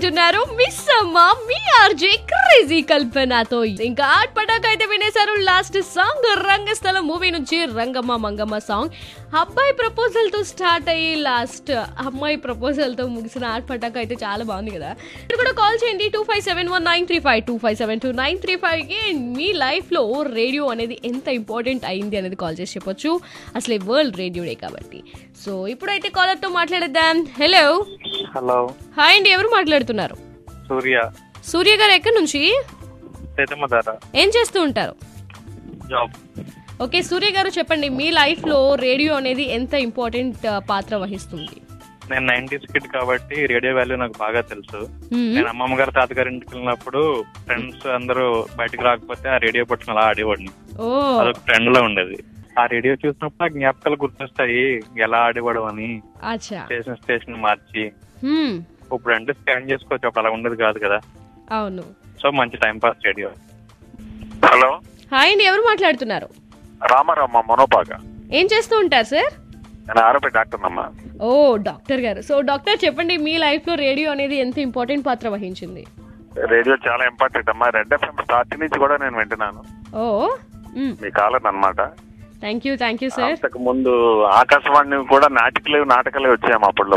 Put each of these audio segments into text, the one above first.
వింటున్నారు మిస్ అమ్మ మీ RJ crazy కల్పనతో ఇంకా ఆట్ పటాక అయితే వినేశారు లాస్ట్ సాంగ్ రంగస్థలం మూవీ నుంచి రంగమ్మ మంగమ్మ సాంగ్ అబ్బాయి ప్రపోజల్ తో స్టార్ట్ అయ్యి లాస్ట్ అమ్మాయి ప్రపోజల్ తో ముగిసిన ఆట్ పటాక అయితే చాలా బాగుంది కదా మీరు కూడా కాల్ చేయండి two five seven one nine three five two five seven two nine three five కి మీ లైఫ్ లో రేడియో అనేది ఎంత ఇంపార్టెంట్ అయింది అనేది కాల్ చేసి చెప్పొచ్చు అసలు వరల్డ్ రేడియో డే కాబట్టి సో ఇప్పుడైతే కాలర్ తో మాట్లాడేద్దాం హలో హలో హాయ్ అండి ఎవరు మాట్లాడుతున్నారు సూర్య సూర్య గారు ఎక్కడి నుంచి సీతమ్మ ధర ఏం చేస్తూ ఉంటారు జాబ్ ఓకే సూర్య గారు చెప్పండి మీ లైఫ్ లో రేడియో అనేది ఎంత ఇంపార్టెంట్ పాత్ర వహిస్తుంది నేను నైన్టీస్ కిడ్ కాబట్టి రేడియో వాల్యూ నాకు బాగా తెలుసు మ్మ్. నేను అమ్మమ్మ గారు తాతగారి ఇంటికి వెళ్ళినప్పుడు ఫ్రెండ్స్ అందరూ బయటకు రాకపోతే ఆ రేడియో పట్టుకుని అలా ఆడేవాడిని ఓ అదొక ట్రెండ్ లో ఉండేది ఆ రేడియో చూసినప్పుడు ఆ జ్ఞాపకాలు గుర్తొస్తాయి ఎలా ఆడేవాడు అని అచ్చా స్టేషన్ స్టేషన్ మార్చి హ్మ్. ఇప్పుడు అంటే స్కాన్ చేసుకోవచ్చు అప్పుడు అలా ఉండేది కాదు కదా అవును సో మంచి time pass radio hello hi అండి ఎవరు మాట్లాడుతున్నారు రామారావు మనోపాగా ఏం చేస్తూ ఉంటారు సార్ నేను ఆరోగ్య డాక్టర్ అమ్మా ఓ డాక్టర్ గారు సో డాక్టర్ చెప్పండి మీ లైఫ్ లో రేడియో అనేది ఎంత ఇంపార్టెంట్ పాత్ర వహించింది రేడియో చాలా ఇంపార్టెంట్ అమ్మా రెడ్ ఎఫ్ఎం స్టార్టింగ్ నుంచి కూడా నేను వింటున్నాను ఓ మీ కాలర్ అన్నమాట thank you thank you sir అంతకు ముందు ఆకాశవాణి కూడా నాటికలే నాటకాలే వచ్చాయమ్మ అప్పట్లో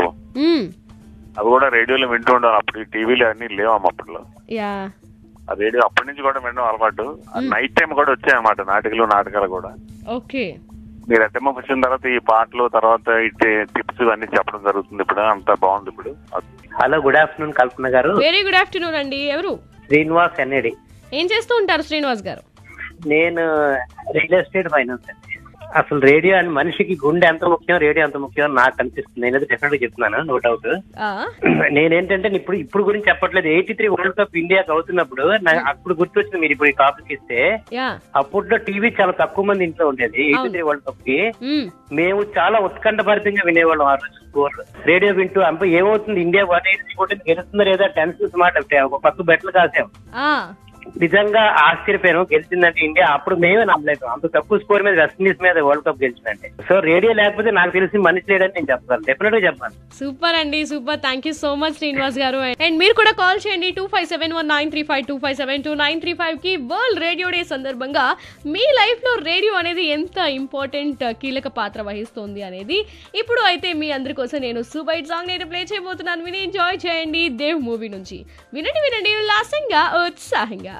అవి కూడా రేడియోలో వింటూ ఉండాలి అప్పుడు టీవీలో అన్ని లేవమ్మ అప్పట్లో యా ఆ రేడియో అప్పటి నుంచి కూడా వినడం అలవాటు నైట్ టైం కూడా వచ్చాయన్నమాట నాటికలు నాటకాలు కూడా ఓకే మీరు ఎట్టమ్మ వచ్చిన తర్వాత ఈ పాటలు తర్వాత ఈ టిప్స్ అన్ని చెప్పడం జరుగుతుంది ఇప్పుడు అంతా బాగుంది ఇప్పుడు హలో గుడ్ ఆఫ్టర్నూన్ కల్పన గారు వెరీ గుడ్ ఆఫ్టర్నూన్ అండి ఎవరు శ్రీనివాస్ ఎన్ఏడి ఏం చేస్తూ ఉంటారు శ్రీనివాస్ గారు నేను రియల్ ఎస్టేట్ ఫైనాన్స్ అండి అసలు రేడియో అని మనిషికి గుండె ఎంత ముఖ్యం రేడియో ఎంత ముఖ్యం అని నాకు అనిపిస్తుంది నేనైతే డెఫినెట్ గా చెప్తున్నాను నో డౌట్ ఆ, నేనేంటంటే ఇప్పుడు ఇప్పుడు గురించి చెప్పట్లేదు ఎయిటీ త్రీ వరల్డ్ కప్ ఇండియాకి అవుతున్నప్పుడు నాకు అప్పుడు గుర్తొచ్చింది మీరు ఇప్పుడు ఈ టాపిక్ ఇస్తే యా అప్పట్లో టీవీ చాలా తక్కువ మంది ఇంట్లో ఉండేది ఎయిటీ త్రీ వరల్డ్ కప్ కి మ్మ్. మేము చాలా ఉత్కంఠభరితంగా వినేవాళ్ళం ఆ రోజు స్కోర్ రేడియో వింటూ అంటే ఏమవుతుంది ఇండియా వన్ ఎయిటీ కొట్టింది గెలుస్తుందా లేదా టెన్షన్ మాట ఒక పక్క బెట్లు కాసాం ఆ, నిజంగా ఆశ్చర్యపోయాను గెలిచిందంటే ఇండియా అప్పుడు మేమే నమ్మలేదు అంత తక్కువ స్కోర్ మీద వెస్టిండీస్ మీద వరల్డ్ కప్ గెలిచిందంటే సో రేడియో లేకపోతే నాకు తెలిసి మనిషి లేడని నేను చెప్పగలను డెఫినెట్ గా చెప్పాను సూపర్ అండి super thank you so much Srinivas గారు అండ్ మీరు కూడా కాల్ చేయండి two five seven one nine three five two five seven two nine three five కి వరల్డ్ రేడియో డే సందర్భంగా మీ లైఫ్ లో రేడియో అనేది ఎంత ఇంపార్టెంట్ కీలక పాత్ర వహిస్తుంది అనేది ఇప్పుడు అయితే మీ అందరి కోసం నేను సూపర్ సాంగ్ నేను ప్లే చేయబోతున్నాను విని ఎంజాయ్ చేయండి దేవ్ మూవీ నుంచి వినండి వినండి ఉల్లాసంగా ఉత్సాహంగా